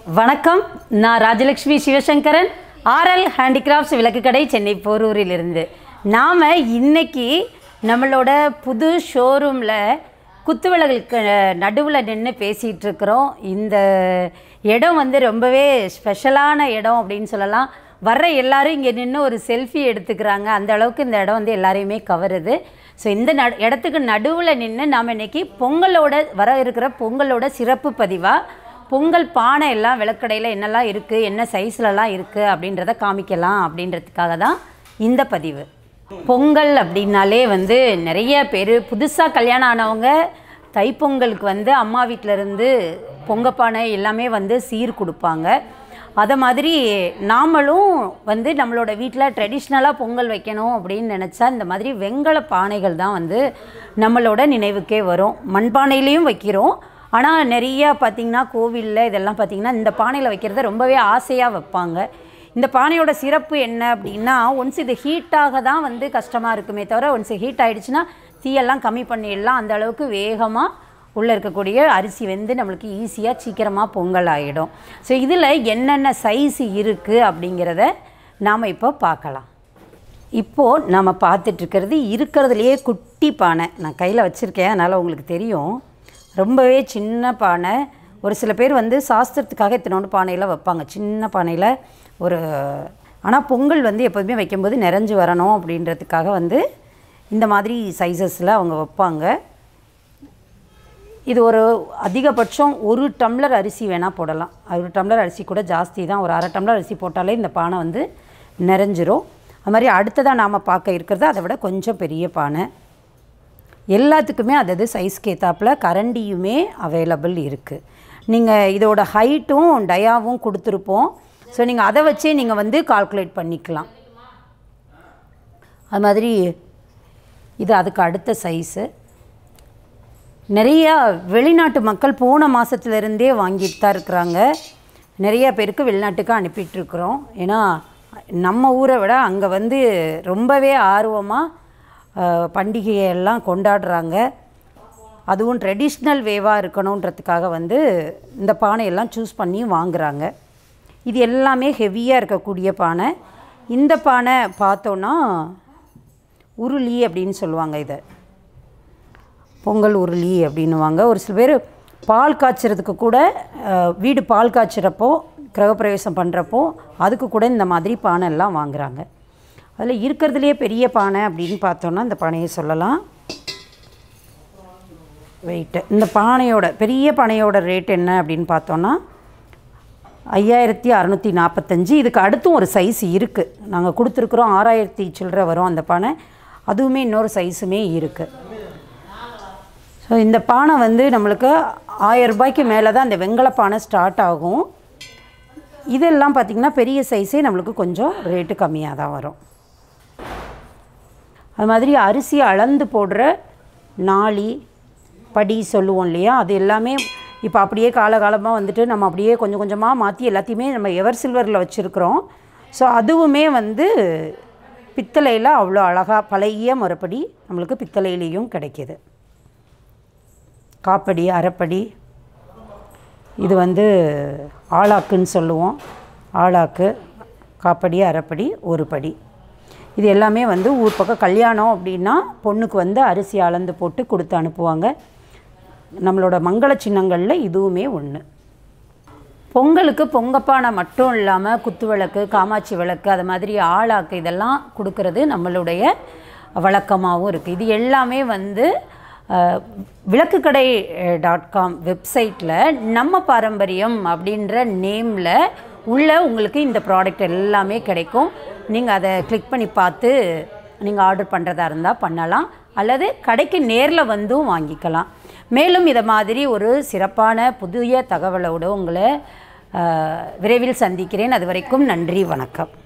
வணக்கம் நான் Rajalakshmi Sivasankaran RL handicrafts விளக்கு கடை சென்னை போரூரிலிருந்து நாம் இன்னைக்கு நம்மளோட புது ஷோரூமில் குத்துவிளக்குக்கு நடுவில் நின்று பேசிகிட்டு இருக்கிறோம் இந்த இடம் வந்து ரொம்பவே ஸ்பெஷலான இடம் அப்படின்னு சொல்லலாம் வர்ற எல்லாரும் இங்கே நின்று ஒரு செல்ஃபி எடுத்துக்கிறாங்க அந்த அளவுக்கு இந்த இடம் வந்து எல்லாரையுமே கவருது ஸோ இந்த ந இடத்துக்கு நடுவில் நின்று நாம் இன்னைக்கு பொங்கலோட வர இருக்கிற பொங்கலோட சிறப்பு பதிவாக பொங்கல் பானை எல்லாம் விளக்கடையில் என்னெல்லாம் இருக்குது என்ன சைஸ்லலாம் இருக்குது அப்படின்றத காமிக்கலாம் அப்படின்றதுக்காக தான் இந்த பதிவு பொங்கல் அப்படின்னாலே வந்து நிறைய பேர் புதுசாக கல்யாணம் ஆனவங்க தைப்பொங்கலுக்கு வந்து அம்மா வீட்டில் இருந்து பொங்கப்பானை எல்லாமே வந்து சீர் கொடுப்பாங்க அதை மாதிரி நாமளும் வந்து நம்மளோட வீட்டில் ட்ரெடிஷ்னலாக பொங்கல் வைக்கணும் அப்படின்னு நினச்சா இந்த மாதிரி வெங்கல பானைகள் தான் வந்து நம்மளோட நினைவுக்கே வரும் மண்பானையிலையும் வைக்கிறோம் ஆனால் நிறைய பார்த்திங்கன்னா கோவிலில் இதெல்லாம் பார்த்திங்கன்னா இந்த பானையில் வைக்கிறத ரொம்பவே ஆசையாக வைப்பாங்க இந்த பானையோட சிறப்பு என்ன அப்படின்னா ஒன்ஸ் இது ஹீட்டாக தான் வந்து கஷ்டமாக இருக்குமே தவிர ஒன்ஸ் ஹீட் ஆகிடுச்சுன்னா தீயெல்லாம் கம்மி பண்ணிடலாம் அந்த அளவுக்கு வேகமாக உள்ளே இருக்கக்கூடிய அரிசி வந்து நம்மளுக்கு ஈஸியாக சீக்கிரமாக பொங்கல் ஆகிடும் ஸோ இதில் என்னென்ன சைஸ் இருக்குது அப்படிங்கிறத நாம் இப்போ பார்க்கலாம் இப்போது நம்ம பார்த்துட்ருக்கிறது இருக்கிறதுலையே குட்டி பானை நான் கையில் வச்சுருக்கேன் அதனால் உங்களுக்கு தெரியும் ரொம்பவே சின்ன பானை ஒரு சில பேர் வந்து சாஸ்திரத்துக்காக இத்தனோண்டு பானையில் வைப்பாங்க சின்ன பானையில் ஒரு ஆனால் பொங்கல் வந்து எப்போதுமே வைக்கும்போது நிறைஞ்சு வரணும் அப்படின்றதுக்காக வந்து இந்த மாதிரி சைஸஸில் அவங்க வைப்பாங்க இது ஒரு அதிகபட்சம் ஒரு டம்ளர் அரிசி வேணால் போடலாம் ஒரு டம்ளர் அரிசி கூட ஜாஸ்தி தான் ஒரு அரை டம்ளர் அரிசி போட்டாலே இந்த பானை வந்து நிறைஞ்சிரும் அது மாதிரி அடுத்ததாக நாம் பார்க்க இருக்கிறது அதை விட கொஞ்சம் பெரிய பானை எல்லாத்துக்குமே அதது சைஸ்க்கு ஏற்றாப்புல கரண்டியுமே அவைலபிள் இருக்குது நீங்கள் இதோட ஹைட்டும் டயாவும் கொடுத்துருப்போம் ஸோ நீங்கள் அதை வச்சே நீங்கள் வந்து கால்குலேட் பண்ணிக்கலாம் அது மாதிரி இது அதுக்கு அடுத்த சைஸு நிறையா வெளிநாட்டு மக்கள் போன மாதத்துலேருந்தே வாங்கிட்டு தான் இருக்கிறாங்க நிறைய பேருக்கு வெளிநாட்டுக்கு அனுப்பிட்டுருக்குறோம் ஏன்னா நம்ம ஊரை விட அங்கே வந்து ரொம்பவே ஆர்வமாக பண்டிகையெல்லாம் கொண்டாடுறாங்க அதுவும் ட்ரெடிஷ்னல் வேவாக இருக்கணுன்றதுக்காக வந்து இந்த பானையெல்லாம் சூஸ் பண்ணி வாங்குகிறாங்க இது எல்லாமே ஹெவியாக இருக்கக்கூடிய பானை இந்த பானை பார்த்தோன்னா உருளி அப்படின்னு சொல்லுவாங்க இதை பொங்கல் உருளி அப்படின்னுவாங்க ஒரு சில பேர் பால் காய்ச்சறதுக்கு கூட அஹ், வீடு பால் காய்ச்சறப்போ கிரகப்பிரவேசம் பண்ணுறப்போ அதுக்கு கூட இந்த மாதிரி பானை எல்லாம் வாங்குறாங்க அதில் இருக்கிறதுலையே பெரிய பானை அப்படின்னு பார்த்தோன்னா இந்த பானையை சொல்லலாம் வெயிட்டு இந்த பானையோட பெரிய பானையோட ரேட் என்ன அப்படின்னு பார்த்தோன்னா ஐயாயிரத்தி அறநூற்றி நாற்பத்தஞ்சு இதுக்கு அடுத்தும் ஒரு சைஸ் இருக்குது நாங்கள் கொடுத்துருக்குறோம் ஆறாயிரத்தி சில்லற வரும் அந்த பானை அதுவுமே இன்னொரு சைஸுமே இருக்குது ஸோ இந்த பானை வந்து நம்மளுக்கு ஆயிரம் ரூபாய்க்கு மேலே தான் இந்த வெங்கல பானை ஸ்டார்ட் ஆகும் இதெல்லாம் பார்த்திங்கன்னா பெரிய சைஸே நம்மளுக்கு கொஞ்சம் ரேட்டு கம்மியாக தான் வரும் அது மாதிரி அரிசி அளந்து போடுற நாளி படி சொல்லுவோம் இல்லையா அது எல்லாமே இப்போ அப்படியே காலகாலமாக வந்துட்டு நம்ம அப்படியே கொஞ்சம் கொஞ்சமாக மாற்றி எல்லாத்தையுமே நம்ம எவர் சில்வரில் வச்சுருக்குறோம் ஸோ அதுவுமே வந்து பித்தளையில் அவ்வளோ அழகாக பழைய முறைப்படி நம்மளுக்கு பித்தளையிலையும் கிடைக்கிது காப்படி அரைப்படி இது வந்து ஆளாக்குன்னு சொல்லுவோம் ஆளாக்கு காப்படி அரைப்படி ஒரு படி இது எல்லாமே வந்து ஊர் பக்கம் கல்யாணம் அப்படின்னா பொண்ணுக்கு வந்து அரிசி அளந்து போட்டு கொடுத்து அனுப்புவாங்க நம்மளோட மங்கள சின்னங்களில் இதுவுமே ஒன்று பொங்கலுக்கு பொங்கப்பானை மட்டும் இல்லாமல் குத்து விளக்கு காமாட்சி விளக்கு அது மாதிரி ஆளாக்கு இதெல்லாம் கொடுக்கறது நம்மளுடைய வழக்கமாகவும் இருக்குது இது எல்லாமே வந்து அஹ், விளக்குக்கடை டாட் காம் வெப்சைட்டில் நம்ம பாரம்பரியம் அப்படின்ற நேமில் உள்ள உங்களுக்கு இந்த ப்ராடக்ட் எல்லாமே கிடைக்கும் நீங்கள் அதை கிளிக் பண்ணி பார்த்து நீங்கள் ஆர்டர் பண்ணுறதா இருந்தால் பண்ணலாம் அல்லது கடைக்கு நேரில் வந்தும் வாங்கிக்கலாம் மேலும் இதை மாதிரி ஒரு சிறப்பான புதிய தகவலோடு உங்களை அஹ், விரைவில் சந்திக்கிறேன் அது வரைக்கும் நன்றி வணக்கம்